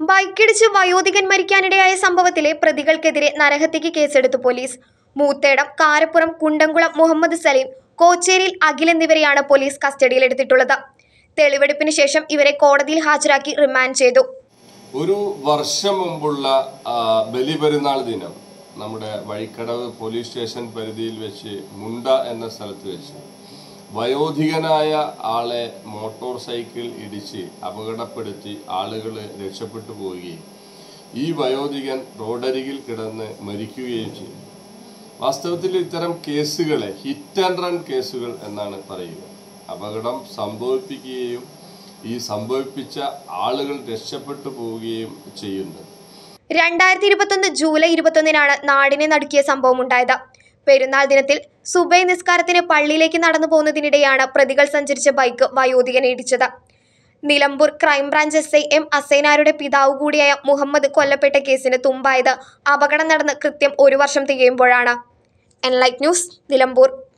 ബൈക്കിടിച്ച് വയോധികൻ മരിക്കാനിടയായ സംഭവത്തിലെ പ്രതികൾക്കെതിരെ നരഹത്യക്ക് കേസെടുത്തു പോലീസ് മൂത്തേടം കാരപ്പുറം കുണ്ടംകുളം മുഹമ്മദ് സലീം കോച്ചേരിയിൽ അഖിൽ എന്നിവരെയാണ് പോലീസ് കസ്റ്റഡിയിലെടുത്തിട്ടുള്ളത് തെളിവെടുപ്പിന് ശേഷം ഇവരെ കോടതിയിൽ ഹാജരാക്കി റിമാൻഡ് ചെയ്തു ഒരു വർഷം മുമ്പുള്ള ആ, ബലിപെരുന്നാൾ ദിനം നമ്മുടെ വഴിക്കടവ് പോലീസ് സ്റ്റേഷൻ പരിധിയിൽ വെച്ച് മുണ്ട എന്ന സ്ഥലത്ത് വെച്ച് വയോധികനായ ആളെ മോട്ടോർ സൈക്കിൾ ഇടിച്ച് അപകടപ്പെടുത്തി ആളുകൾ രക്ഷപ്പെട്ടു പോവുകയും ഈ വയോധികൻ റോഡരികിൽ കിടന്ന് മരിക്കുകയും ചെയ്തു വാസ്തവത്തിൽ ഇത്തരം കേസുകളെ ഹിറ്റ് ആൻഡ് റൺ കേസുകൾ എന്നാണ് പറയുക അപകടം സംഭവിപ്പിക്കുകയും ഈ സംഭവിപ്പിച്ച ആളുകൾ രക്ഷപ്പെട്ടു പോവുകയും ചെയ്യുന്നു രണ്ടായിരത്തി ഇരുപത്തൊന്ന് ജൂലൈ ഇരുപത്തൊന്നിനാണ് നാടിനെ നടുക്കിയ സംഭവം ഉണ്ടായത് പെരുന്നാൾ ദിനത്തിൽ സുബൈ നിസ്കാരത്തിന് പള്ളിയിലേക്ക് നടന്നു പോകുന്നതിനിടെയാണ് പ്രതികൾ സഞ്ചരിച്ച ബൈക്ക് വയോധികനെ ഇടിച്ചത് Nilambur crime branch S I M അസൈനാരുടെ പിതാവ് കൂടിയായ മുഹമ്മദ് കൊല്ലപ്പെട്ട കേസിന് തുമ്പായത് അപകടം നടന്ന് കൃത്യം ഒരു വർഷം തികയുമ്പോഴാണ് എൻലൈറ്റ് ന്യൂസ് നിലമ്പൂർ